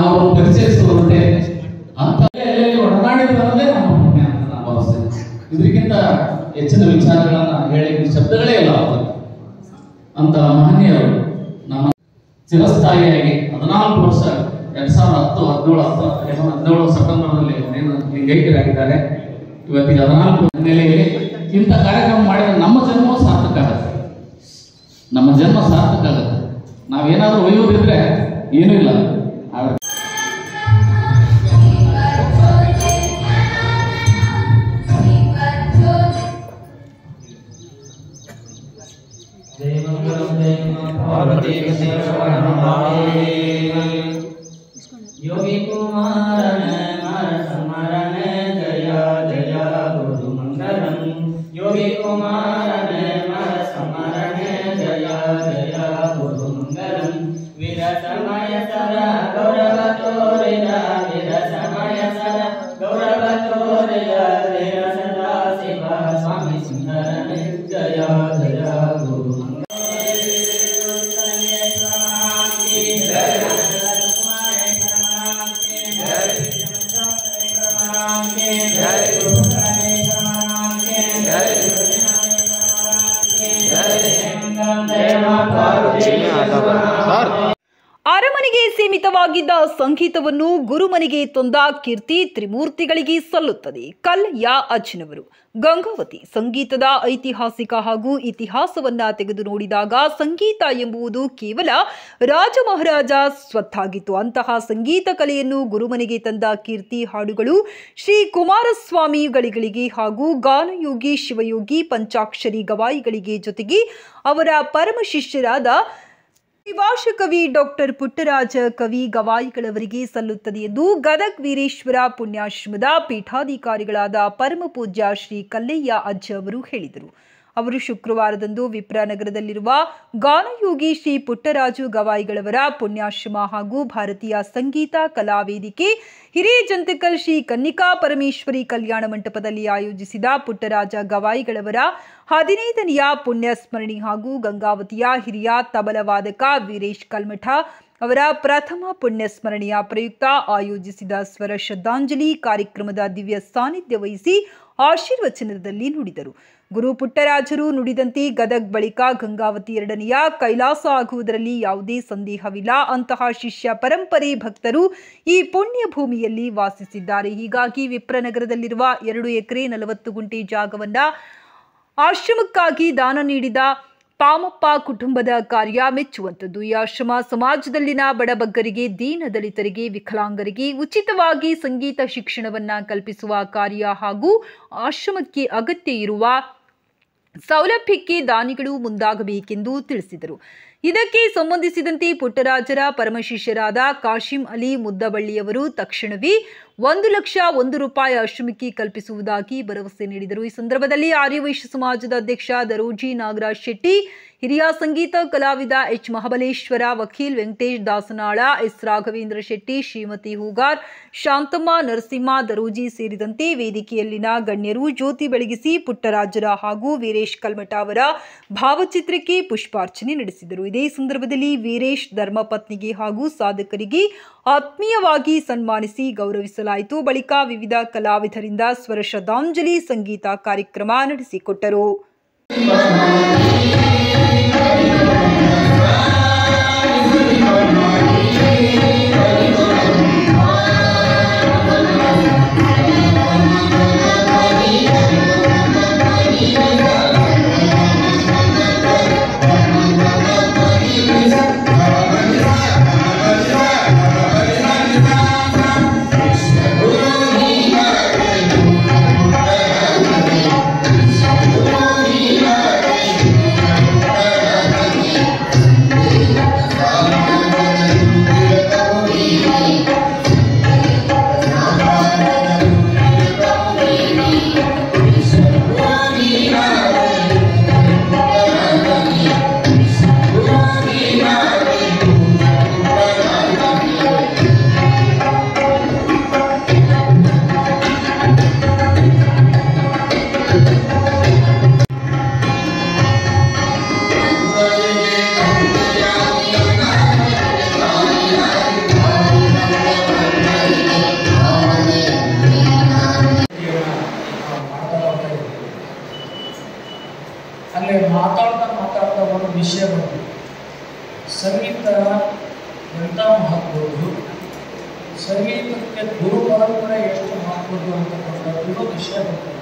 ನಾವು ಪರಿಚಯಿಸುವಂತೆ ಅಂತ ಎಲ್ಲೆಲ್ಲಿ ಒಡನಾಡಿದವರದೇ ನಮ್ಮ ಪುಣ್ಯ ಅಂತ ನಾನು ಭಾವಿಸ್ತೇನೆ ಇದಕ್ಕಿಂತ ಹೆಚ್ಚಿನ ವಿಚಾರಗಳನ್ನ ಹೇಳಿ ಶಬ್ದಗಳೇ ಇಲ್ಲ ಅವರು ಅಂತ ಮಹನೀಯರು ನಮ್ಮ ಚಿರಸ್ಥಾಯಿಯಾಗಿ ಹದಿನಾಲ್ಕು ವರ್ಷ ಎರಡ್ ಸಾವಿರದ ಹತ್ತು ಹದಿನೇಳು ಹತ್ತು ಹದಿನೇಳು ಸೆಪ್ಟೆಂಬರ್ನಲ್ಲಿ ಏನು ಲಿಂಗೈಕ್ಯರಾಗಿದ್ದಾರೆ ಇವತ್ತಿಗೆ ಹದಿನಾಲ್ಕು ಹಿನ್ನೆಲೆಯಲ್ಲಿ ಇಂಥ ಕಾರ್ಯಕ್ರಮ ಮಾಡಿದ್ರೆ ನಮ್ಮ ಜನ್ಮವೂ ಸಾರ್ಥಕ ಆಗುತ್ತೆ ನಮ್ಮ ಜನ್ಮ ಸಾರ್ಥಕ ಆಗುತ್ತೆ ನಾವೇನಾದ್ರೂ ಒಯ್ಯೋದಿದ್ರೆ ಏನೂ ಇಲ್ಲ ಆದ್ರೆ योगी कुमार स्मरण जय जय गुरु मंगलम योगी कुमार स्मरण जय जय गुरु मंगलम वीर समय सर गौरव तोरिया वीर समय सर गौरव तोरिया वीर सदा शिव स्वामी सुंदर जय जय गुरु ಅರಮನೆಗೆ ಸೀಮಿತವಾಗಿದ್ದ ಸಂಗೀತವನ್ನು ಗುರುಮನೆಗೆ ತಂದ ಕೀರ್ತಿ ತ್ರಿಮೂರ್ತಿಗಳಿಗೆ ಸಲ್ಲುತ್ತದೆ ಕಲ್ ಯಾ ಅಜ್ನವರು ಗಂಗಾವತಿ ಸಂಗೀತದ ಐತಿಹಾಸಿಕ ಹಾಗೂ ಇತಿಹಾಸವನ್ನ ತೆಗೆದು ನೋಡಿದಾಗ ಸಂಗೀತ ಎಂಬುದು ಕೇವಲ ರಾಜ ಮಹಾರಾಜ ಸ್ವತ್ತಾಗಿತ್ತು ಅಂತಹ ಸಂಗೀತ ಕಲೆಯನ್ನು ಗುರುಮನೆಗೆ ತಂದ ಕೀರ್ತಿ ಹಾಡುಗಳು ಶ್ರೀ ಕುಮಾರಸ್ವಾಮಿಗಳಿಗೆ ಹಾಗೂ ಗಾನಯೋಗಿ ಶಿವಯೋಗಿ ಪಂಚಾಕ್ಷರಿ ಗವಾಯಿಗಳಿಗೆ ಜೊತೆಗೆ ಅವರ ಪರಮ ಶಿಷ್ಯರಾದ ಶ್ರೀವಾಸ ಕವಿ ಡಾಕ್ಟರ್ ಪುಟ್ಟರಾಜ ಕವಿ ಗವಾಯಿಗಳವರಿಗೆ ಸಲ್ಲುತ್ತದೆ ಎಂದು ಗದಗ್ ವೀರೇಶ್ವರ ಪುಣ್ಯಾಶ್ರಮದ ಪೀಠಾಧಿಕಾರಿಗಳಾದ ಪರಮ ಪೂಜ್ಯ ಶ್ರೀ ಕಲ್ಲಯ್ಯ ಅಜ್ಜ ಅವರು ಹೇಳಿದರು ಅವರು ಶುಕ್ರವಾರದಂದು ವಿಪ್ರನಗರದಲ್ಲಿರುವ ಗಾನಯೋಗಿ ಶ್ರೀ ಪುಟ್ಟರಾಜು ಗವಾಯಿಗಳವರ ಪುಣ್ಯಾಶ್ರಮ ಹಾಗೂ ಭಾರತೀಯ ಸಂಗೀತ ಕಲಾ ವೇದಿಕೆ ಹಿರೇಜಂತಕಲ್ ಶ್ರೀ ಕನ್ನಿಕಾ ಪರಮೇಶ್ವರಿ ಕಲ್ಯಾಣ ಮಂಟಪದಲ್ಲಿ ಆಯೋಜಿಸಿದ ಪುಟ್ಟರಾಜ ಗವಾಯಿಗಳವರ ಹದಿನೈದನೆಯ ಪುಣ್ಯ ಸ್ಮರಣೆ ಹಾಗೂ ಗಂಗಾವತಿಯ ಹಿರಿಯ ತಬಲವಾದಕ ವೀರೇಶ್ ಕಲ್ಮಠ ಅವರ ಪ್ರಥಮ ಪುಣ್ಯ ಸ್ಮರಣೆಯ ಪ್ರಯುಕ್ತ ಆಯೋಜಿಸಿದ ಸ್ವರ ಶ್ರದ್ಧಾಂಜಲಿ ಕಾರ್ಯಕ್ರಮದ ದಿವ್ಯ ಸಾನ್ನಿಧ್ಯ ವಹಿಸಿ ಆಶೀರ್ವಚನದಲ್ಲಿ ನುಡಿದರು ಗುರು ಪುಟ್ಟರಾಜರು ನುಡಿದಂತೆ ಗದಗ್ ಬಳಿಕ ಗಂಗಾವತಿ ಎರಡನೆಯ ಕೈಲಾಸ ಆಗುವುದರಲ್ಲಿ ಯಾವುದೇ ಸಂದೇಹವಿಲ್ಲ ಅಂತಹ ಶಿಷ್ಯ ಪರಂಪರೆ ಭಕ್ತರು ಈ ಪುಣ್ಯ ಭೂಮಿಯಲ್ಲಿ ವಾಸಿಸಿದ್ದಾರೆ ಹೀಗಾಗಿ ವಿಪ್ರನಗರದಲ್ಲಿರುವ ಎರಡು ಎಕರೆ ನಲವತ್ತು ಗುಂಟೆ ಜಾಗವನ್ನ ಆಶ್ರಮಕ್ಕಾಗಿ ದಾನ ನೀಡಿದ ಪಾಮಪ್ಪ ಕುಟುಂಬದ ಕಾರ್ಯ ಮೆಚ್ಚುವಂಥದ್ದು ಈ ಆಶ್ರಮ ಸಮಾಜದಲ್ಲಿನ ಬಡಬಗ್ಗರಿಗೆ ದೀನ ದಲಿತರಿಗೆ ವಿಕಲಾಂಗರಿಗೆ ಉಚಿತವಾಗಿ ಸಂಗೀತ ಶಿಕ್ಷಣವನ್ನ ಕಲ್ಪಿಸುವ ಕಾರ್ಯ ಹಾಗೂ ಆಶ್ರಮಕ್ಕೆ ಅಗತ್ಯ ಇರುವ ಸೌಲಭ್ಯಕ್ಕೆ ದಾನಿಗಳು ಮುಂದಾಗಬೇಕೆಂದು ತಿಳಿಸಿದರು ಇದಕ್ಕೆ ಸಂಬಂಧಿಸಿದಂತೆ ಪುಟ್ಟರಾಜರ ಪರಮಶಿಷ್ಯರಾದ ಕಾಶಿಂ ಅಲಿ ಮುದ್ದಬಳ್ಳಿಯವರು ತಕ್ಷಣವೇ ಒಂದು ಲಕ್ಷ ಒಂದು ರೂಪಾಯಿ ಆಶ್ರಮಕ್ಕೆ ಕಲ್ಪಿಸುವುದಾಗಿ ಭರವಸೆ ನೀಡಿದರು ಈ ಸಂದರ್ಭದಲ್ಲಿ ಆರ್ಯವೈಶ್ಯ ಸಮಾಜದ ಅಧ್ಯಕ್ಷ ದರೋಜಿ ನಾಗರಾಜ್ ಶೆಟ್ಟಿ ಹಿರಿಯ ಸಂಗೀತ ಕಲಾವಿದ ಎಚ್ ಮಹಾಬಲೇಶ್ವರ ವಕೀಲ್ ವೆಂಕಟೇಶ್ ದಾಸನಾಳ ಎಸ್ ರಾಘವೇಂದ್ರ ಶೆಟ್ಟಿ ಶ್ರೀಮತಿ ಹೂಗಾರ್ ಶಾಂತಮ್ಮ ನರಸಿಂಹ ದರೋಜಿ ಸೇರಿದಂತೆ ವೇದಿಕೆಯಲ್ಲಿನ ಗಣ್ಯರು ಜ್ಯೋತಿ ಬೆಳಗಿಸಿ ಪುಟ್ಟರಾಜರ ಹಾಗೂ ವೀರೇಶ್ ಕಲ್ಮಠ ಅವರ ಭಾವಚಿತ್ರಕ್ಕೆ ಪುಷ್ಪಾರ್ಚನೆ ನಡೆಸಿದರು ಇದೇ ಸಂದರ್ಭದಲ್ಲಿ ವೀರೇಶ್ ಧರ್ಮಪತ್ನಿಗೆ ಹಾಗೂ ಸಾಧಕರಿಗೆ ಆತ್ಮೀಯವಾಗಿ ಸನ್ಮಾನಿಸಿ ಗೌರವಿಸಲಾಯಿತು ಬಳಿಕ ವಿವಿಧ ಕಲಾವಿದರಿಂದ ಸ್ವರ ಶ್ರದ್ಧಾಂಜಲಿ ಸಂಗೀತ ಕಾರ್ಯಕ್ರಮ ನಡೆಸಿಕೊಟ್ಟರು ಿ ವಿಷಯ ಬಂತು ಸಂಗೀತ ಎಂಥ ಮಹತ್ವದ್ದು ಸಂಗೀತಕ್ಕೆ ಗುರು ಪರಂಪರೆ ಎಷ್ಟು ಮಹತ್ವದ್ದು ಅಂತಕ್ಕಂಥದ್ದು ವಿಷಯ ಬರ್ತದೆ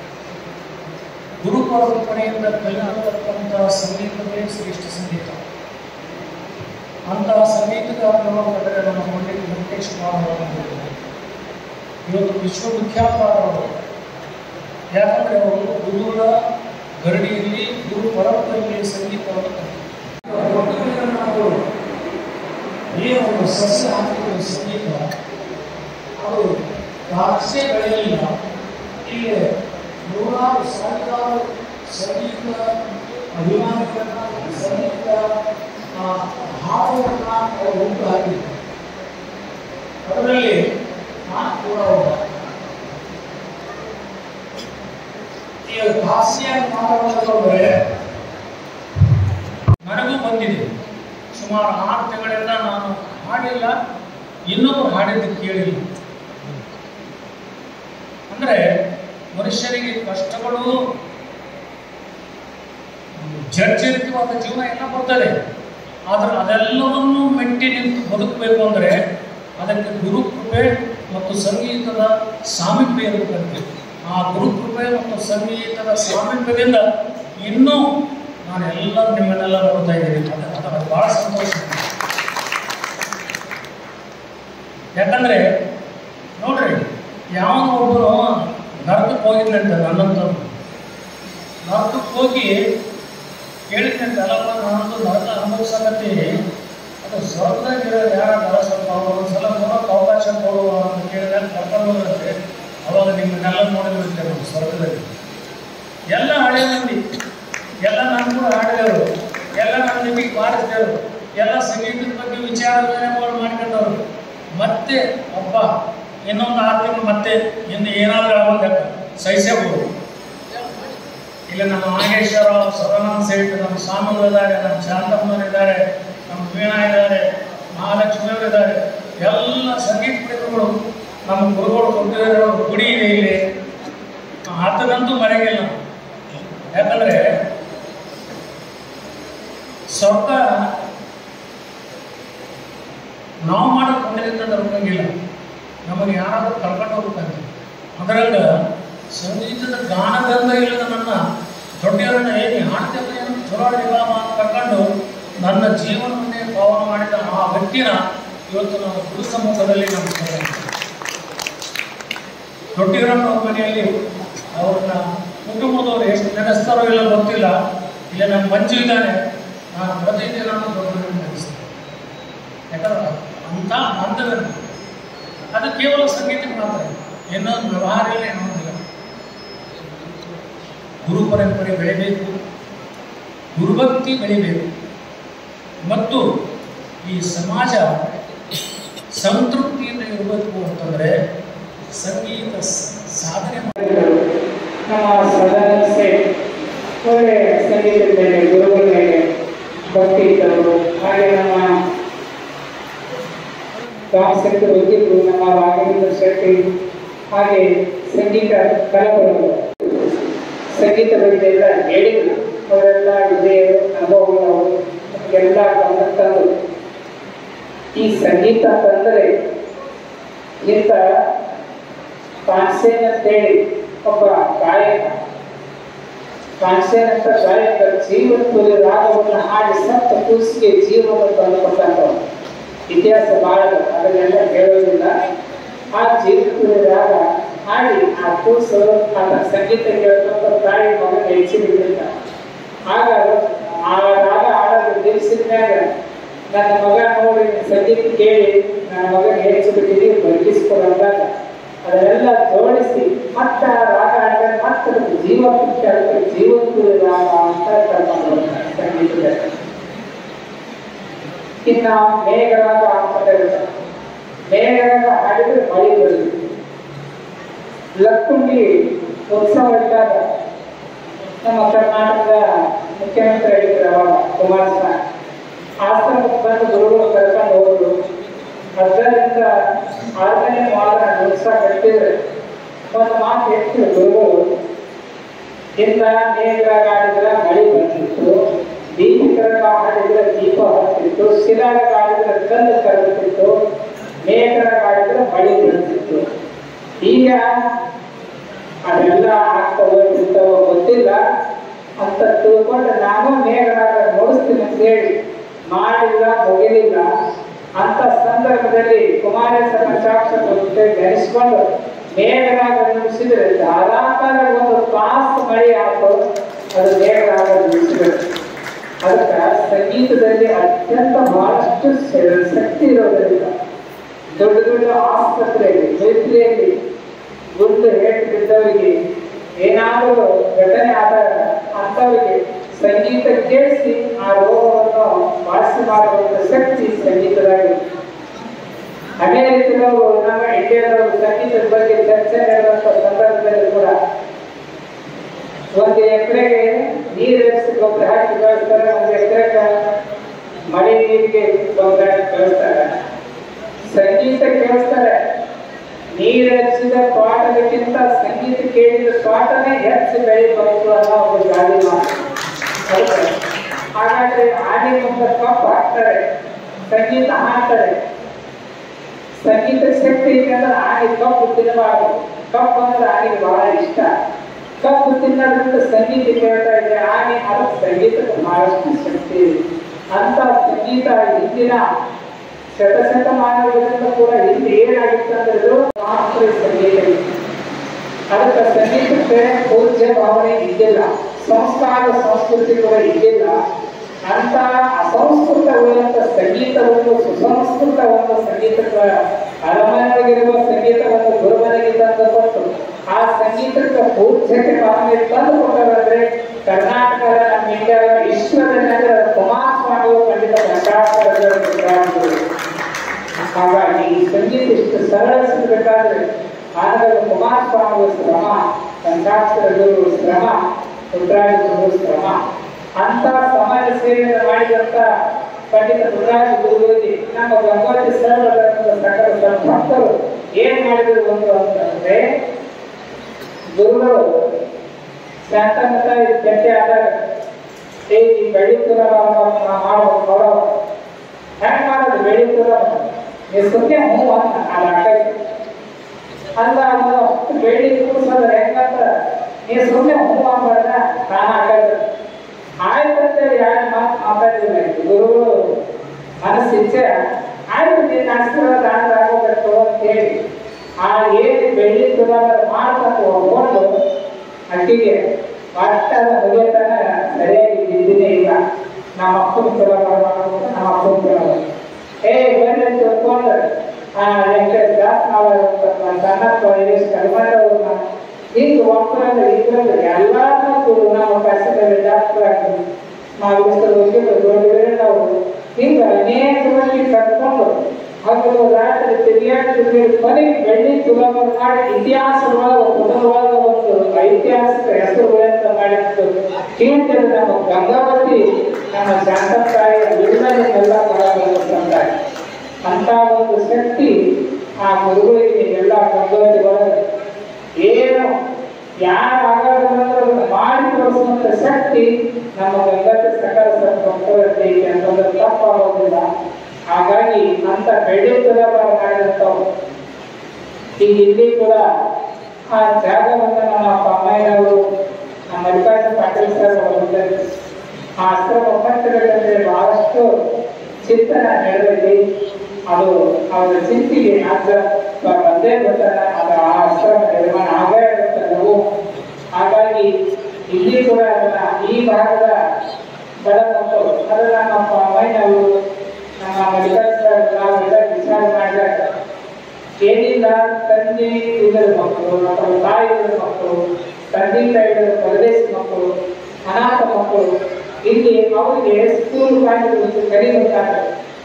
ಗುರು ಪರಂಪರೆಯಿಂದ ಕಲಿಯತಕ್ಕಂಥ ಸಂಗೀತವೇ ಶ್ರೇಷ್ಠ ಸಂಗೀತ ಅಂತಹ ಸಂಗೀತಗಾರರು ಅಂದರೆ ನಮ್ಮ ಪಂಡಿತ ವೆಂಕಟೇಶ್ ಕುಮಾರ್ ಅವರು ಇವತ್ತು ವಿಶ್ವವಿಖ್ಯಾತರಾದವರು ಯಾಕಂದರೆ ಅವರು ಗುರುಗಳ ಗರಡಿಯಲ್ಲಿ ಗುರು ಪರಂಪರೆಯಲ್ಲಿ ಸಂಗೀತವನ್ನು ಕಲಿತರು. ಒಟ್ಟಿನಲ್ಲಿ ನಾವು ಏನು ಒಂದು ಸಸ್ಯ ಹಾಕಿದ ಸಂಗೀತ ಅದು ರಾಕ್ಷೇ ಬೆಳೆಯಲಿಲ್ಲ ಇಲ್ಲಿ ನೂರಾರು ಸಾವಿರಾರು ಸಂಗೀತ ಅಭಿಮಾನಿಗಳನ್ನ ಸಂಗೀತ ಆ, ಹಾಡುಗಳನ್ನ ಅವರು ಉಂಟು ಹಾಕಿದ್ರು ಅದರಲ್ಲಿ ನಾನು ಕೂಡ ಒಬ್ಬ ಈಗ ಹಾಸ್ಯ ಮಾತಾಡೋದಂದ್ರೆ ನನಗೂ ಬಂದಿದೆ ಸುಮಾರು ಆರು ತಿಂಗಳಿಂದ ನಾನು ಹಾಡಿಲ್ಲ ಇನ್ನೊಬ್ಬರು ಹಾಡಿದ್ದು ಕೇಳಿಲ್ಲ ಅಂದ್ರೆ ಮನುಷ್ಯರಿಗೆ ಕಷ್ಟಗಳು ಜರ್ಜರಿತವಾದ ಜೀವನ ಎಲ್ಲ ಬರ್ತದೆ ಆದ್ರೆ ಅದೆಲ್ಲವನ್ನೂ ಮೆಟ್ಟಿ ನಿಂತು ಬದುಕಬೇಕು ಅಂದ್ರೆ ಅದಕ್ಕೆ ಗುರು ಕೃಪೆ ಮತ್ತು ಸಂಗೀತದ ಸಾಮೀಪ್ಯ ಇರಬೇಕಂತೆ ಆ ಗುರು ಕೃಪೆ ಮತ್ತು ಸಂಗೀತದ ಸಾಮೀಪ್ಯದಿಂದ ಇನ್ನೂ ನಾನೆಲ್ಲ ನಿಮ್ಮನ್ನೆಲ್ಲ ನೋಡ್ತಾ ಇದ್ದೀನಿ ಅದು ಅದು ಅದು ಬಹಳ ಸಂತೋಷ ಯಾಕಂದ್ರೆ ನೋಡ್ರಿ ಯಾವ ಒಬ್ಬರು ನರಕಕ್ಕೆ ಹೋಗಿದ್ದಂತೆ ನನ್ನಂತವ್ರು ನರಕಕ್ಕೆ ಹೋಗಿ ಕೇಳಿದ್ದಂತೆ ಅಲ್ಲಪ್ಪ ನಾನೊಂದು ನರಕ ಅನುಭವಿಸಕತ್ತಿ ಅದು ಸ್ವರ್ಗದಾಗಿರೋ ಯಾರ ಸ್ವಲ್ಪ ಒಂದ್ಸಲ ನೋಡೋಕೆ ಅವಕಾಶ ಕೊಡುವ ಅಂತ ಕೇಳಿದಾಗ ಕರ್ಕೊಂಡು ಹೋದಂತೆ ಅವಾಗ ನಿಮ್ಮನ್ನೆಲ್ಲ ನೋಡಿರುತ್ತೆ ನಾವು ಸ್ವರ್ಗದಲ್ಲಿ ಎಲ್ಲ ಹಳೆ ಮಂದಿ ಎಲ್ಲ ನಾನು ಕೂಡ ಹಾಡಿದವರು ಎಲ್ಲ ನನ್ನ ನಿಮಗೆ ಬಾರಿಸಿದವರು ಎಲ್ಲ ಸಂಗೀತದ ಬಗ್ಗೆ ವಿಚಾರ ವಿನಿಮಯಗಳು ಮಾಡ್ಕೊಂಡವರು ಮತ್ತೆ ಒಬ್ಬ ಇನ್ನೊಂದು ಆರು ತಿಂಗಳು ಮತ್ತೆ ಇನ್ನು ಏನಾದರೂ ಆಗೋದಕ್ಕ ಸಹಿಸಬಹುದು ಇಲ್ಲಿ ನಮ್ಮ ನಾಗೇಶ್ವರ ಸದಾನಂದ ಸೇಠ್ ನಮ್ಮ ಸ್ವಾಮಿಗಳು ಇದ್ದಾರೆ ನಮ್ಮ ಶಾಂತಮ್ಮನವರು ನಮ್ಮ ವೀಣಾ ಇದ್ದಾರೆ ಮಹಾಲಕ್ಷ್ಮಿಯವರು ಇದ್ದಾರೆ ಎಲ್ಲ ಸಂಗೀತ ಪ್ರೇಮಿಗಳು ನಮ್ಮ ಗುರುಗಳು ಕೊಟ್ಟಿರೋ ಗುಡಿ ಇದೆ ಇಲ್ಲಿ ಆತನಂತೂ ಮರೆಗಿಲ್ಲ ಯಾಕಂದ್ರೆ ಸ್ವರ್ಗ ನಾವು ಮಾಡೋ ಪುಣ್ಯದಿಂದ ಹೋಗಂಗಿಲ್ಲ ನಮಗೆ ಯಾರಾದ್ರೂ ಕರ್ಕೊಂಡು ಹೋಗ್ಬೇಕಂತ ಅದರಂಗ ಸಂಗೀತದ ಗಾನಗಂಧ ಇಲ್ಲದ ನನ್ನ ದೊಡ್ಡವರನ್ನ ಏನು ಹಾಡ್ತೇವೆ ಏನು ಚಲೋ ಹಾಡಿಲ್ಲ ಅಂತ ಕರ್ಕೊಂಡು ನನ್ನ ಜೀವನವನ್ನೇ ಪಾವನ ಮಾಡಿದ ಆ ವ್ಯಕ್ತಿನ ಇವತ್ತು ನಾವು ಗುರು ಸಮ್ಮುಖದಲ್ಲಿ ನಮ್ಮ ದೊಡ್ಡವರನ್ನ ಮನೆಯಲ್ಲಿ ಅವ್ರನ್ನ ಕುಟುಂಬದವರು ಎಷ್ಟು ನೆನೆಸ್ತಾರೋ ಇಲ್ಲ ಗೊತ್ತಿಲ್ಲ ಇಲ್ಲ ನಮ್ಮ ಮಂಜು ಇದ್ದಾನೆ ನಾನು ಪ್ರತಿದಿನ ದೊಡ್ಡವರನ್ನು ನೆನೆಸ್ತೇನೆ ಯಾಕಂದ್ರೆ ಅಂಥ ಬಾಂಧವ್ಯ ಅದು ಕೇವಲ ಸಂಗೀತಕ್ಕೆ ಮಾತ್ರ ಇನ್ನೊಂದು ವ್ಯವಹಾರ ಇಲ್ಲ ಇನ್ನೊಂದಿಲ್ಲ ಗುರು ಪರಂಪರೆ ಬೆಳಿಬೇಕು ಗುರುಭಕ್ತಿ ಬೆಳಿಬೇಕು ಮತ್ತು ಈ ಸಮಾಜ ಸಂತೃಪ್ತಿಯಿಂದ ಇರಬೇಕು ಅಂತಂದ್ರೆ ಸಂಗೀತ ಸ- ಸಾಧನೆ ಮಾಡಿ ನಮ್ಮ ಸದಾನಂದ ಸೇಠ್ ಒಳ್ಳೆ ಸಂಗೀತದ ಮೇಲೆ ಗುರುಗಳ ಮೇಲೆ ಭಕ್ತಿ ಇದ್ದವರು ಹಾಗೆ ನಮ್ಮ ರಾಮಶಂಕರ್ ವೈದ್ಯರು ನಮ್ಮ ರಾಘವೇಂದ್ರ ಶೆಟ್ಟಿ ಹಾಗೆ ಸಂಗೀತ ಕಲಾವಿದರು ಸಂಗೀತ ಬಗ್ಗೆ ಎಲ್ಲ ಹೇಳಿದ್ರು ಅವರೆಲ್ಲ ವಿಜಯರು ಅನುಭವಗಳು ಎಲ್ಲ ಗಮನಕ್ಕಂದು ಈ ಸಂಗೀತ ಅಂತಂದರೆ ಇಂಥ ತಾನ್ಸೇನ್ ಅಂತೇಳಿ ಒಬ್ಬ ಗಾಯಕ ತಾನ್ಸೇನ್ ಅಂತ ಗಾಯಕ ಜೀವನದಲ್ಲಿ ರಾಗವನ್ನು ಹಾಡಿ ಸತ್ತ ಕೂಸಿಗೆ ಜೀವನವನ್ನು ತಂದುಕೊಟ್ಟಂಥವ್ರು ಇತಿಹಾಸ ಬಹಳ ಅದನ್ನೆಲ್ಲ ಹೇಳೋದಿಲ್ಲ ಆ ಜೀವನದಲ್ಲಿ ರಾಗ ಹಾಡಿ ಆ ಕೂಸು ಆತ ಸಂಗೀತ ಕೇಳ್ಕೊಂತ ತಾಯಿ ಮಗನ ಹೆಚ್ಚಿಬಿಟ್ಟಿಲ್ಲ ಆಗ ಆ ರಾಗ ಹಾಡೋದು ನಿಲ್ಲಿಸಿದ ಮ್ಯಾಗ ನನ್ನ ಮಗ ನೋಡಿ ಸಂಗೀತ ಕೇಳಿ ನನ್ನ ಮಗನ ಹೆಚ್ಚು ಬಿಟ್ಟಿದ್ದೀವಿ ಬದುಕಿಸ್ಕೊಡಂದಾಗ ಅದನ್ನೆಲ್ಲ ಜೋಡಿಸಿ ಮತ್ತೆ ಆ ರಾಗ ಹಾಡಿದ್ರೆ ಮತ್ತೆ ಅದಕ್ಕೆ ಜೀವ ಬಿಟ್ಟು ಅದಕ್ಕೆ ಜೀವನದ ರಾಗ ಅಂತ ಕರ್ಕೊಂಡು ಹೋಗ್ತಾರೆ ಸಂಗೀತದಲ್ಲಿ ಇನ್ನ ಮೇಘರಾಗ ಅಂತ ಇರುತ್ತೆ ಮೇಘರಾಗ ಹಾಡಿದ್ರೆ ಮಳೆ ಬರುತ್ತೆ ಲಕ್ಕುಂಡಿ ಉತ್ಸವ ಇದ್ದಾಗ ನಮ್ಮ ಕರ್ನಾಟಕದ ಮುಖ್ಯಮಂತ್ರಿ ಆಗಿದ್ರು ಅವಾಗ ಕುಮಾರಸ್ವಾಮಿ ಆಶ್ರಮಕ್ಕೆ ಬಂದು ಗುರುಗಳು ಕರ್ಕೊಂಡು ಹೋದ್ರು ಅದರಿಂದ ಆರನೇ ವಾರ ಉತ್ಸವ ಕಟ್ಟಿದ್ರೆ ಒಂದು ಮಾತು ಹೇಳ್ತಿದ್ರು ಗುರುಗಳು ಇಂದ ಮೇಘರಾಗ ಆಡಿದ್ರೆ ಮಳೆ ಬಂದಿತ್ತು ದೀಪಿಕ ವಿಕ್ರಮ ಹಾಡಿದ್ರೆ ದೀಪ ಹತ್ತಿತ್ತು ಶಿಲಾಗ ಆಡಿದ್ರೆ ಕಲ್ಲು ಕರಗುತ್ತಿತ್ತು ಮೇಘರಾಗ ಆಡಿದ್ರೆ ಮಳೆ ಬೀಳ್ತಿತ್ತು ಈಗ ಅದೆಲ್ಲ ಆಗ್ತವೋ ಬಿಡ್ತವೋ ಗೊತ್ತಿಲ್ಲ ಅಂತ ತಿಳ್ಕೊಂಡು ನಾನು ಮೇಘರಾಗ ನೋಡಿಸ್ತೀನಿ ಅಂತ ಹೇಳಿ ಮಾಡಿಲ್ಲ ಮುಗಿಲಿಲ್ಲ ಅಂತ ಸಂದರ್ಭದಲ್ಲಿ ಕುಮಾರೇಶ್ವರ ಸಾಕ್ಷಾತ್ ಜೊತೆ ಧರಿಸ್ಕೊಂಡು ಮೇಘರಾಗ ನಿಲ್ಲಿಸಿದ್ರೆ ಧಾರಾಕಾರ ಒಂದು ತಾಸು ಮಳೆ ಆಯ್ತು ಅದು ಮೇಘರಾಗ ನಿಲ್ಲಿಸಿದ್ರೆ ಅದಕ್ಕೆ ಸಂಗೀತದಲ್ಲಿ ಅತ್ಯಂತ ಬಹಳಷ್ಟು ಶ- ಶಕ್ತಿ ಇರೋದ್ರಿಂದ ದೊಡ್ಡ ದೊಡ್ಡ ಆಸ್ಪತ್ರೆಯಲ್ಲಿ ಮಿಲಿಟರಿಯಲ್ಲಿ ಗುಂಡು ಏಟು ಬಿದ್ದವರಿಗೆ ಏನಾದರೂ ಘಟನೆ ಆದಾಗ ಅಂಥವರಿಗೆ ಸಂಗೀತ ಕೇಳಿಸಿ ಆ ರೋಗವನ್ನು ವಾಸಿ ಮಾಡುವಂತ ಶಕ್ತಿ ಸಂಗೀತದಾಗಿದೆ ಅದೇ ರೀತಿ ನಾವು ನಮ್ಮ ಇಂಡಿಯಾದವರು ಸಂಗೀತದ ಬಗ್ಗೆ ಚರ್ಚೆ ನಡೆಯುವಂತ ಸಂದರ್ಭದಲ್ಲಿ ಕೂಡ ಒಂದು ಎಕರೆಗೆ ನೀರು ಹರಿಸಿ ಗೊಬ್ಬರ ಹಾಕಿ ಬೆಳೆಸ್ತಾರೆ ಒಂದು ಎಕರೆಗೆ ಮಳೆ ನೀರಿಗೆ ಗೊಬ್ಬರ ಹಾಕಿ ಬೆಳೆಸ್ತಾರೆ ಸಂಗೀತ ಕೇಳಿಸ್ತಾರೆ ನೀರು ಹಚ್ಚಿದ ತೋಟದಕ್ಕಿಂತ ಸಂಗೀತ ಕೇಳಿದ ತೋಟನೇ ಹೆಚ್ಚು ಬೆಳೆ ಬಂತು ಅನ್ನೋ ಒಂದು ಗಾಳಿ ಮಾತು ಹೌದಾ? ಹಾಗಾದ್ರೆ ಆನೆ ಮುಂದೆ ಕಪ್ಪು ಹಾಕ್ತಾರೆ ಸಂಗೀತ ಹಾಕ್ತಾರೆ ಸಂಗೀತ ಶಕ್ತಿ ಐತೆ ಅಂದ್ರೆ ಆನೆ ಕಪ್ಪು ತಿನ್ನಬಾರ್ದು ಕಪ್ಪು ಅಂದ್ರೆ ಆನೆಗೆ ಬಹಳ ಇಷ್ಟ ಕಪ್ಪು ತಿನ್ನೋದ್ರಿಂದ ಸಂಗೀತ ಕೇಳ್ತಾ ಇದೆ ಆನೆ ಅದಕ್ಕೆ ಸಂಗೀತಕ್ಕೆ ಬಹಳಷ್ಟು ಶಕ್ತಿ ಇದೆ ಅಂತ ಸಂಗೀತ ಹಿಂದಿನ ಶತಶತಮಾನಗಳಿಂದ ಕೂಡ ಹಿಂದೆ ಏನಾಗಿತ್ತು ಅಂದ್ರೆ ಇದು ಮಾತ್ರ ಸಂಗೀತ ಇತ್ತು. ಅದಕ್ಕೆ ಸಂಗೀತಕ್ಕೆ ಪೂಜ್ಯ ಭಾವನೆ ಇದ್ದಿಲ್ಲ ಸಂಸ್ಕಾರ ಸಂಸ್ಕೃತಿ ಕೂಡ ಇದ್ದಿಲ್ಲ ಅಂತ ಅಸಂಸ್ಕೃತವಾದಂತ ಸಂಗೀತವನ್ನು ಸುಸಂಸ್ಕೃತ ಒಂದು ಸಂಗೀತಕ್ಕೆ ಅರಮನೆಗಿರುವ ಸಂಗೀತವನ್ನು ಗುರುಮನೆಗೆ ತಂದು ಕೊಟ್ಟು ಆ ಸಂಗೀತಕ್ಕೆ ಪೂಜ್ಯತೆ ಭಾವನೆ ತಂದು ಕೊಟ್ಟರಂದ್ರೆ ಕರ್ನಾಟಕದ ನಮ್ಮ ಇಂಡಿಯಾದ ವಿಶ್ವದಲ್ಲಿ ಅಂದ್ರೆ ಕುಮಾರಸ್ವಾಮಿ ಪಂಡಿತ ಪ್ರಕಾಶ್ ಹಾಗಾಗಿ ಈ ಸಂಗೀತ ಇಷ್ಟು ಸರಳಿಸಬೇಕಾದ್ರೆ ಆನಗರ ಕುಮಾರಸ್ವಾಮಿ ಶ್ರಮ ಸಂಘಾಕ್ಷರಗಳು ಶ್ರಮ ಪುಟ್ಟರಾಜರು ಶ್ರಮ ಅಂತ ಸಮಾಜ ಸೇವೆಯನ್ನು ಮಾಡಿದಂತ ಪಂಡಿತ ಪುಟ್ಟರಾಜ ಗುರುಗಳಿಗೆ ನಮ್ಮ ಗಂಗೋತ್ರಿ ಸರಳ ಸಕಲ ಭಕ್ತರು ಏನ್ ಮಾಡಿದ್ರು ಒಂದು ಅಂತಂದ್ರೆ ಗುರುಗಳು ಶಾಂತಮತ ಗಟ್ಟಿ ಆದಾಗ ಏ ಈ ಬೆಳೀತುರ ಮಾಡ್ಬೇಕು ನೋಡೋ ಹೆಂಗ್ ಮಾಡೋದು ಬೆಳೀತುರ ನೀವು ಸುಮ್ಮನೆ ಹ್ಞೂ ಅಂತ ಅದು ಆಕೈತಿ ಅಲ್ಲ ಅದು ಅಷ್ಟು ಬೆಳ್ಳಿ ಕೂಡ್ಸೋದ್ರೆ ಹೆಂಗಂತ ನೀವು ಸುಮ್ಮನೆ ಹ್ಞೂ ಮಾಡ್ಬಾರ್ದ ನಾನು ಆಕೈತಿ ಆಯ್ತು ಅಂತೇಳಿ ಯಾರು ಮಾತು ಮಾತಾಡಿಲ್ಲ ಗುರುಗಳು ಮನಸ್ಸಿಚ್ಛೆ ಆಯ್ತು ನೀನು ಆಶೀರ್ವಾದ ನಾನು ಆಗೋಬೇಕು ಅಂತ ಹೇಳಿ ಆ ಏನು ಬೆಳ್ಳಿ ತುಲಾಭಾರ ಮಾಡ್ಕೊಂಡು ಒಪ್ಕೊಂಡು ಅಕ್ಕಿಗೆ ಒಟ್ಟಾದ ಮುಗಿಯತನ ಸರಿಯಾಗಿ ಬಿದ್ದಿನೇ ಇಲ್ಲ ನಮ್ಮ ಅಪ್ಪನ ತುಲಾಭಾರ ಮಾಡ್ಬೇಕು ನಮ್ಮ ಅಪ್ಪನ ತುಲಾಭಾರ ಏ ಬಂದ್ರೆ ತಿಳ್ಕೊಂಡು ಆ ವೆಂಕಟೇಶ್ ದಾಸ್ ನಾವು ಸಣ್ಣ ಕಲ್ಮಂಡವ್ರನ್ನ ಹಿಂಗೆ ಒಪ್ಪಂದ್ರೆ ಇದ್ರಲ್ಲಿ ಎಲ್ಲಾರು ನಾವು ಕಷ್ಟದಲ್ಲಿ ಡಾಕ್ಟರ್ ಆಗಿ ನಾವು ಹೋಗಿದ್ದು ದೊಡ್ಡ ಬೇರೆ ನಾವು ಹಿಂಗೆ ಅನೇಕ ಮಂದಿ ಕರ್ಕೊಂಡು ಹಗಲು ರಾತ್ರಿ ತಿರುಗಾಡಿ ತಿರುಗಾಡಿ ಕೊನೆಗೆ ಬೆಳ್ಳಿ ಸುಲಭ ಮಾಡಿ ಇತಿಹಾಸದೊಳಗೆ ಪುಟದೊಳಗೆ ಒಂದು ಐತಿಹಾಸಿಕ ಹೆಸರು ಅಂತ ಮಾಡಿದ್ದು ಕೇಳ್ತಾರೆ ನಮ್ಮ ಗಂಗಾವತಿ ನಮ್ಮ ಶಾಂತತಾಯಿ ಎಲ್ಲ ಬರಬೇಕಾಗಿ ಅಂತ ಒಂದು ಶಕ್ತಿ ಆ ಗುರುಗಳಿಗೆ ಎಲ್ಲ ಗಂಗಾವತಿ ಒಳಗೆ ಏನು ಯಾರು ಆಗೋದ್ರಂದ್ರೆ ಮಾಡಿ ತೋರಿಸುವಂತ ಶಕ್ತಿ ನಮ್ಮ ಗಂಗಾವತಿ ಸಕಲ ಭಕ್ತರಲ್ಲಿ ಐತೆ ಅಂತಂದ್ರೆ ತಪ್ಪಾಗೋದಿಲ್ಲ ಹಾಗಾಗಿ ಅಂತ ಬೆಳೆಯುತ್ತದ ಮಾಡಿದಂಥವು ಈಗ ಇಲ್ಲಿ ಕೂಡ ಆ ಜಾಗವನ್ನು ನಮ್ಮ ಅಮ್ಮಯ್ಯನವರು ನಮ್ಮ ಮಲ್ಲಿಕಾರ್ಜುನ ಪಾಟೀಲ್ ಸರ್ ಅವರು ಬಂದಿದ್ದಾರೆ. ಆ ಆಶ್ರಮ ಕಟ್ಟಬೇಕಂದ್ರೆ ಬಹಳಷ್ಟು ಚಿಂತನ ನಡೆದೈತಿ ಅದು ಅವರ ಚಿಂತೆಗೆ ಮಾತ್ರ ಬಂದೇ ಬರ್ತಾನೆ ಅದು ಆ ಆಶ್ರಮ ನಿರ್ಮಾಣ ಆಗೇ ಇರುತ್ತೆ ನಾವು ಹಾಗಾಗಿ ಇಲ್ಲಿ ಕೂಡ ಅದನ್ನ ಈ ಭಾಗದ ಬಡ ಮಕ್ಕಳು ಅದನ್ನ ನಮ್ಮ ಅಮ್ಮಯ್ಯನವರು ನಮ್ಮ ಮಲ್ಲಿಕಾರ್ಜುನ ಸರ್ ನಾವೆಲ್ಲ ವಿಚಾರ ಮಾಡಿದಾಗ ಏನಿಲ್ಲ ತಂದೆ ಇಲ್ಲದ ಮಕ್ಕಳು ಅಥವಾ ತಾಯಿ ಇಲ್ಲದ ಮಕ್ಕಳು ತಂದೆ ತಾಯಿ ಇಲ್ಲದ ಪರದೇಶಿ ಮಕ್ಕಳು ಅನಾಥ ಮಕ್ಕಳು ಇಲ್ಲಿ ಅವರಿಗೆ ಸ್ಕೂಲ್ ಕಾಲೇಜು ಕಲಿಬೇಕಾದ್ರೆ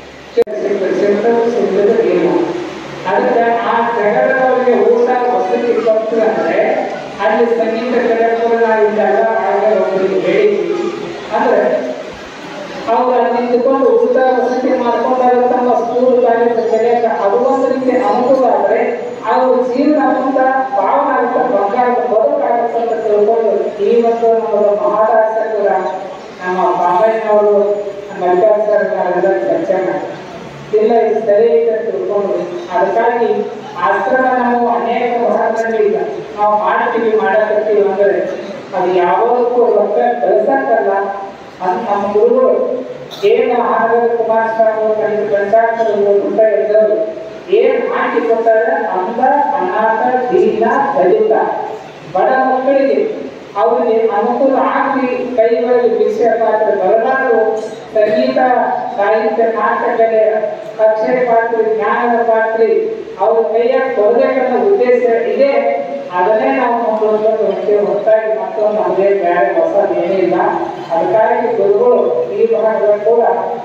ಅದಕ್ಕೆ ಆ ಜಗದವರಿಗೆ ಊಟ ವಸತಿ ಕೊಟ್ಟು ಅಂದ್ರೆ ಅಲ್ಲಿ ಸಂಗೀತ ಕಲಿಯೋರು ನಾವು ಇಲ್ಲೆಲ್ಲ ಹಾಗೆ ಒಬ್ಬರಿಗೆ ಹೇಳಿದ್ವಿ ಅಂದ್ರೆ ಅವ್ರು ಅಲ್ಲಿ ನಿಂತ್ಕೊಂಡು ಊಟ ವಸತಿ ಮಾಡ್ಕೊಂಡಾಗ ತಮ್ಮ ಸ್ಕೂಲ್ ಕಾಲೇಜ್ ಕಲಿಯಕ್ಕೆ ಅದು ಒಂದು ರೀತಿ ಅನುಕೂಲ ಆದ್ರೆ ಅವ್ರ ಜೀವನ ಅಂತ ಭಾವನೆ ಆಗುತ್ತೆ ಬಂಗಾರದ ಬದುಕಾಗುತ್ತೆ ಅಂತ ತಿಳ್ಕೊಂಡು ಈ ಒಂದು ನಮ್ಮ ಮಹಾರಾಷ್ಟ್ರ ನಮ್ಮ ಬಾಬಯ್ಯನವರು ಮಲ್ಲಿಕಾರ್ಜುನ ಸರ್ ನಾವೆಲ್ಲ ಚರ್ಚೆ ಮಾಡಿ ಇಲ್ಲ ಇದು ಸರಿ ಐತೆ ಅಂತ ತಿಳ್ಕೊಂಡು ಅದಕ್ಕಾಗಿ ಆಶ್ರಮ ನಾವು ಅನೇಕ ಭಾಗದಲ್ಲಿ ಈಗ ನಾವು ಮಾಡ್ತೀವಿ ಮಾಡಕತ್ತೀವಿ ಅಂದ್ರೆ ಅದು ಯಾವಾಗಕ್ಕೂ ರೊಕ್ಕ ಕಳ್ಸಕ್ಕಲ್ಲ ಅಂತ ನಮ್ಮ ಗುರುಗಳು ಏನು ಹಾಗರ ಕುಮಾರಸ್ವಾಮಿ ಕಲಿತು ಪಂಚಾಕ್ಷರ ಪುಟ್ಟ ಇದ್ದವರು ಏನ್ ಹಾಕಿ ಕೊಟ್ಟಾರೆ ಅಂದ ಅನಾಥ ದೀನ ದಲಿತ ಬಡ ಮಕ್ಕಳಿಗೆ ಅವರಿಗೆ ಅನುಕೂಲ ಆಗಲಿ ಕೈಗಳಲ್ಲಿ ಭಿಕ್ಷೆ ಪಾತ್ರ ಬರಲಾರು ಸಂಗೀತ ಸಾಹಿತ್ಯ ನಾಟಕಲೆ ಅಕ್ಷರ ಪಾತ್ರೆ ಜ್ಞಾನದ ಪಾತ್ರೆ ಅವ್ರ ಕೈಯಾಗ ಕೊಡಬೇಕನ್ನೋ ಉದ್ದೇಶ ಇದೆ ಅದನ್ನೇ ನಾವು ಮುಂದುವರೆದು ಹೊಟ್ಟೆ ಹೊತ್ತಾಗಿ ಮತ್ತೊಂದು ಅದೇ ಬೇರೆ ಹೊಸದು ಏನಿಲ್ಲ ಅದಕ್ಕಾಗಿ ಗುರುಗಳು ಈ ಭಾಗಗಳು ಕೂಡ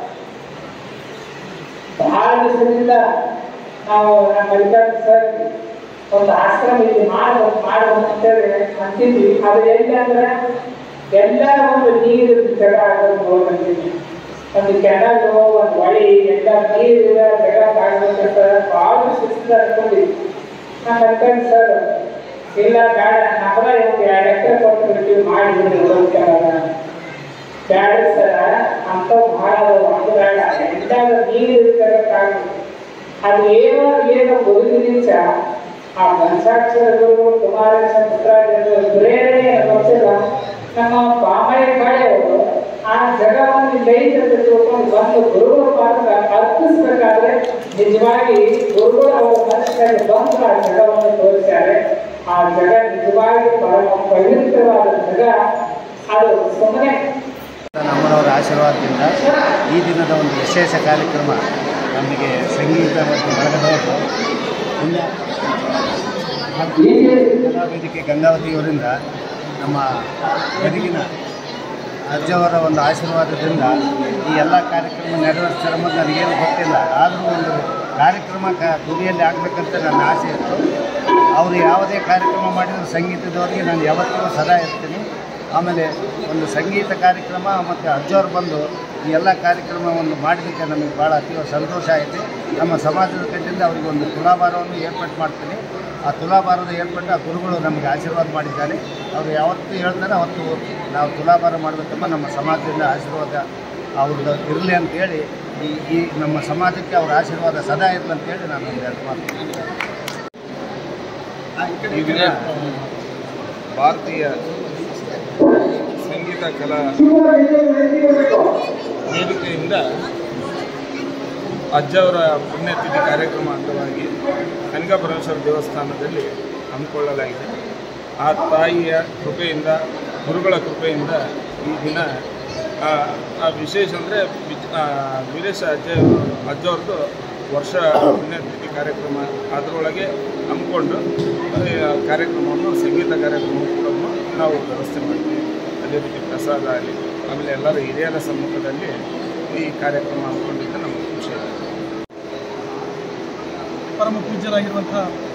ಬಹಳ ದಿವಸದಿಂದ ನಾವು ನಮ್ಮ ಮಲ್ಲಿಕಾರ್ಜುನ ಸರ್ ಒಂದು ಆಶ್ರಮ ಇಲ್ಲಿ ಮಾಡ್ಬೇಕು ಮಾಡ್ಬೇಕು ಅಂತೇಳಿ ಅಂತಿದ್ವಿ ಅದು ಎಲ್ಲಿ ಅಂದ್ರೆ ಎಲ್ಲ ಒಂದು ನೀರು ಜಗ ಆಗೋದು ನೋಡ್ಕೊಂತೀವಿ ಒಂದು ಕೆನಲು ಒಂದು ಹೊಳಿ ಎಲ್ಲ ನೀರಿನ ಜಗ ಆಗ್ಬೇಕಂತ ಭಾಳ ಶಿಸ್ತು ಅನ್ಕೊಂಡಿದ್ವಿ ನಮ್ಮ ಮಲ್ಲಿಕಾರ್ಜುನ ಸರ್ ಇಲ್ಲ ಬೇಡ ನಮ್ಮದ ಒಂದು ಎರಡು ಎಕರೆ ಕೊಟ್ಟು ಬಿಡ್ತೀವಿ ಮಾಡಿ ಬಿಡಿ ಬ್ಯಾಡ ಸರ ಅಂತ ಬಹಳ ಒಂದು ಬೇಡ ಎಂತಾದ್ರೂ ನೀರು ಇರ್ಬೇಕಾಗ್ತದೆ ಅದು ಏನೋ ಏನೋ ಬದುಕಿನಿಂದ ಆ ಪಂಚಾಕ್ಷರಗಳು ಕುಮಾರೇಶ ಪುತ್ರಾದಿಗಳು ಪ್ರೇರಣೆ ಗೊತ್ತಿಲ್ಲ ನಮ್ಮ ಪಾಮಯ ಬಾಳೆಯವರು ಆ ಜಗವನ್ನು ಲೈತ ತಿಳ್ಕೊಂಡು ಬಂದು ಗುರುಗಳ ಪಾತ್ರ ಅರ್ಪಿಸ್ಬೇಕಾದ್ರೆ ನಿಜವಾಗಿ ಗುರುಗಳು ಅವರ ಮನಸ್ಸಿನಲ್ಲಿ ಬಂದು ಆ ಜಗವನ್ನು ತೋರಿಸ್ತಾರೆ ಆ ಜಗ ನಿಜವಾಗಿ ಪರಮ ಪವಿತ್ರವಾದ ಜಗ ಅದು ಸುಮ್ಮನೆ ನಮ್ಮನವರ ಆಶೀರ್ವಾದದಿಂದ ಈ ದಿನದ ಒಂದು ವಿಶೇಷ ಕಾರ್ಯಕ್ರಮ ನಮಗೆ ಸಂಗೀತ ಮತ್ತು ಬಳಗದವರು ಇನ್ನು ಕಲಾವೇದಿಕೆ ಗಂಗಾವತಿಯವರಿಂದ ನಮ್ಮ ಗದಗಿನ ಅಜ್ಜವರ ಒಂದು ಆಶೀರ್ವಾದದಿಂದ ಈ ಎಲ್ಲ ಕಾರ್ಯಕ್ರಮ ನೆರವೇರಿಸ್ತಾರೆ ಮತ್ತು ನನಗೇನು ಗೊತ್ತಿಲ್ಲ ಆದರೂ ಒಂದು ಕಾರ್ಯಕ್ರಮ ಕ ಗುರಿಯಲ್ಲಿ ಆಗಬೇಕಂತ ನನ್ನ ಆಸೆ ಇತ್ತು ಅವರು ಯಾವುದೇ ಕಾರ್ಯಕ್ರಮ ಮಾಡಿದರೂ ಸಂಗೀತದವರಿಗೆ ನಾನು ಯಾವತ್ತೂ ಸದಾ ಇರ್ತೀನಿ ಆಮೇಲೆ ಒಂದು ಸಂಗೀತ ಕಾರ್ಯಕ್ರಮ ಮತ್ತು ಅಜ್ಜವ್ರು ಬಂದು ಈ ಎಲ್ಲ ಕಾರ್ಯಕ್ರಮವನ್ನು ಮಾಡಿದ್ದಕ್ಕೆ ನಮಗೆ ಭಾಳ ಅತೀವ ಸಂತೋಷ ಆಯಿತು ನಮ್ಮ ಸಮಾಜದ ಕಡೆಯಿಂದ ಅವರಿಗೆ ಒಂದು ತುಲಾಭಾರವನ್ನು ಏರ್ಪಾಡು ಮಾಡ್ತೀನಿ ಆ ತುಲಾಭಾರದ ಏರ್ಪಟ್ಟು ಆ ಗುರುಗಳು ನಮಗೆ ಆಶೀರ್ವಾದ ಮಾಡಿದ್ದಾರೆ ಅವರು ಯಾವತ್ತೂ ಹೇಳ್ತಾರೆ ಅವತ್ತು ನಾವು ತುಲಾಭಾರ ಮಾಡಬೇಕಂಬ ನಮ್ಮ ಸಮಾಜದಿಂದ ಆಶೀರ್ವಾದ ಅವ್ರದ್ದು ಇರಲಿ ಅಂತೇಳಿ ಈ ಈ ನಮ್ಮ ಸಮಾಜಕ್ಕೆ ಅವರ ಆಶೀರ್ವಾದ ಸದಾ ಇರಲಿ ಅಂತೇಳಿ ನಾನು ಒಂದು ಎರಡು ಮಾತು ಈ ದಿನ ಭಾರತೀಯ ಸಂಗೀತ ಕಲಾ ವೇದಿಕೆಯಿಂದ ಅಜ್ಜವರ ಪುಣ್ಯತಿಥಿ ಕಾರ್ಯಕ್ರಮ ಅಂಗವಾಗಿ ಕನಕಪರಮೇಶ್ವರ ದೇವಸ್ಥಾನದಲ್ಲಿ ಹಮ್ಮಿಕೊಳ್ಳಲಾಗಿದೆ ಆ ತಾಯಿಯ ಕೃಪೆಯಿಂದ ಗುರುಗಳ ಕೃಪೆಯಿಂದ ಈ ದಿನ ಆ, ಆ ವಿಶೇಷ ಅಂದರೆ ವೀರೇಶ ಅಜ್ಜ ಅಜ್ಜವ್ರದ್ದು ವರ್ಷ ಪುಣ್ಯತಿಥಿ ಕಾರ್ಯಕ್ರಮ ಅದರೊಳಗೆ ಹಮ್ಮಿಕೊಂಡು ಆ, ಕಾರ್ಯಕ್ರಮವನ್ನು ಸಂಗೀತ ಕಾರ್ಯಕ್ರಮವನ್ನು ಕೂಡ ನಾವು ವ್ಯವಸ್ಥೆ ಮಾಡ್ತೀವಿ ಅದೇ ರೀತಿ ಪ್ರಸಾದ ಆಗಲಿ ಆಮೇಲೆ ಎಲ್ಲರ ಹಿರಿಯರ ಸಮ್ಮುಖದಲ್ಲಿ ಈ ಕಾರ್ಯಕ್ರಮ ಹಮ್ಮಿಕೊಂಡಿದ್ದು ನಮಗೆ ಖುಷಿ ಆಗಿದೆ ಪರಮ ಪೂಜ್ಯರಾಗಿರುವಂಥ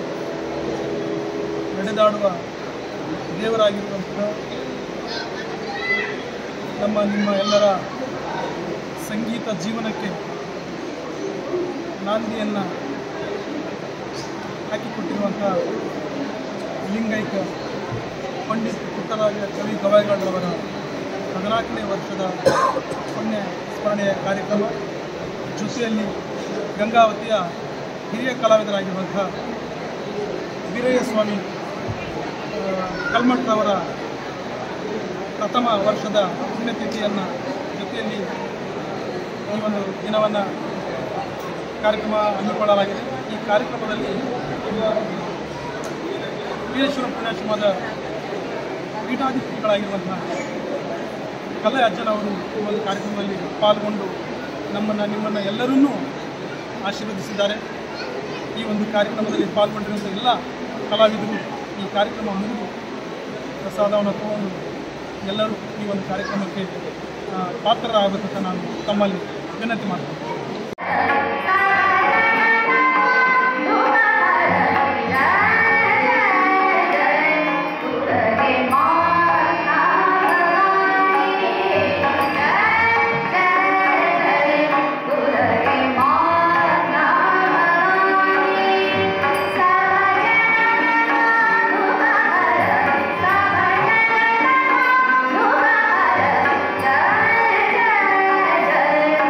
ನಡೆದಾಡುವ ದೇವರಾಗಿರುವಂತಹ ನಮ್ಮ ನಿಮ್ಮ ಎಲ್ಲರ ಸಂಗೀತ ಜೀವನಕ್ಕೆ ನಾಂದಿಯನ್ನು ಹಾಕಿಕೊಟ್ಟಿರುವಂಥ ಲಿಂಗೈಕ ಪಂಡಿತ್ ಪುಟ್ಟರಾಜ ಕವಿ ಗವಾಯಿಗಳವರ ಹದಿನಾಲ್ಕನೇ ವರ್ಷದ ಪುಣ್ಯ ಸ್ಮರಣೆಯ ಕಾರ್ಯಕ್ರಮ ಜೊತೆಯಲ್ಲಿ ಗಂಗಾವತಿಯ ಹಿರಿಯ ಕಲಾವಿದರಾಗಿರುವಂಥ ವೀರಯ್ಯ ಸ್ವಾಮಿ ಆ, ಕಲ್ಮಠರವರ ಪ್ರಥಮ ವರ್ಷದ ಪುಣ್ಯತಿಥಿಯನ್ನು ಜೊತೆಯಲ್ಲಿ ಈ ಒಂದು ದಿನವನ್ನು ಕಾರ್ಯಕ್ರಮ ಹಮ್ಮಿಕೊಳ್ಳಲಾಗಿದೆ ಈ ಕಾರ್ಯಕ್ರಮದಲ್ಲಿ ವೀರೇಶ್ವರ ಪುಣ್ಯಾಶ್ರಮದ ಪೀಠಾಧಿಪತಿಗಳಾಗಿರುವಂತಹ ಕಲೆ ಅಜ್ಜನವರು ಈ ಒಂದು ಕಾರ್ಯಕ್ರಮದಲ್ಲಿ ಪಾಲ್ಗೊಂಡು ನಮ್ಮನ್ನು ನಿಮ್ಮನ್ನು ಎಲ್ಲರನ್ನೂ ಆಶೀರ್ವದಿಸಿದ್ದಾರೆ ಈ ಒಂದು ಕಾರ್ಯಕ್ರಮದಲ್ಲಿ ಪಾಲ್ಗೊಂಡಿರುವಂಥ ಎಲ್ಲ ಕಲಾವಿದರು ಈ ಕಾರ್ಯಕ್ರಮ ಮುಗಿದು ಪ್ರಸಾದವನ್ನು ತಗೊಂಡು ಎಲ್ಲರೂ ಈ ಒಂದು ಕಾರ್ಯಕ್ರಮಕ್ಕೆ ಆ, ಪಾತ್ರರಾಗಬೇಕಂತ ನಾನು ತಮ್ಮಲ್ಲಿ ವಿನಂತಿ ಮಾಡ್ತೀನಿ ಜಯ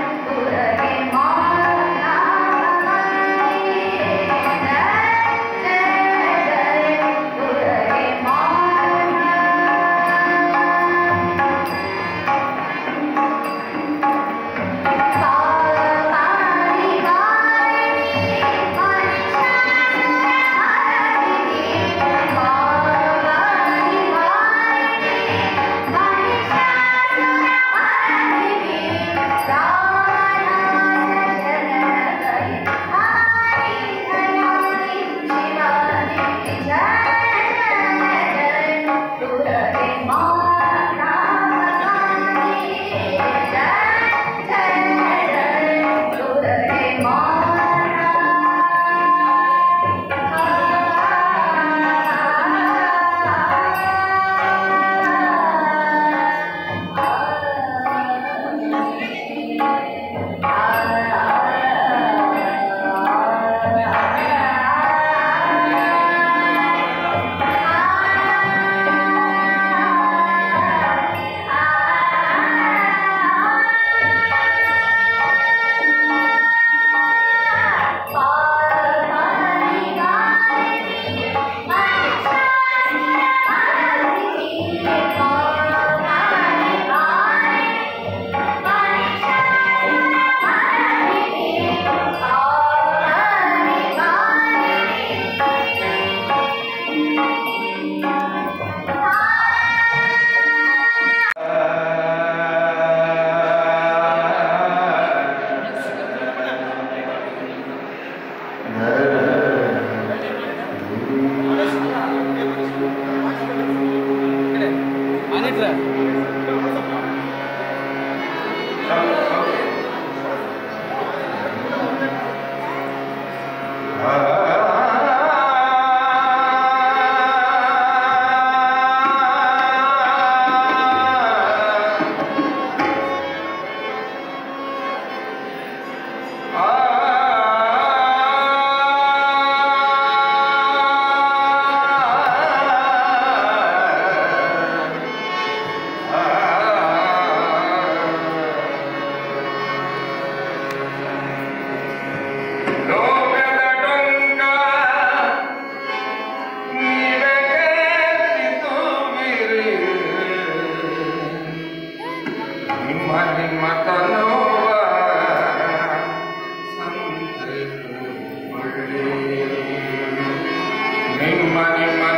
ನಿಮ್ಮ ನಿಮ್ಮ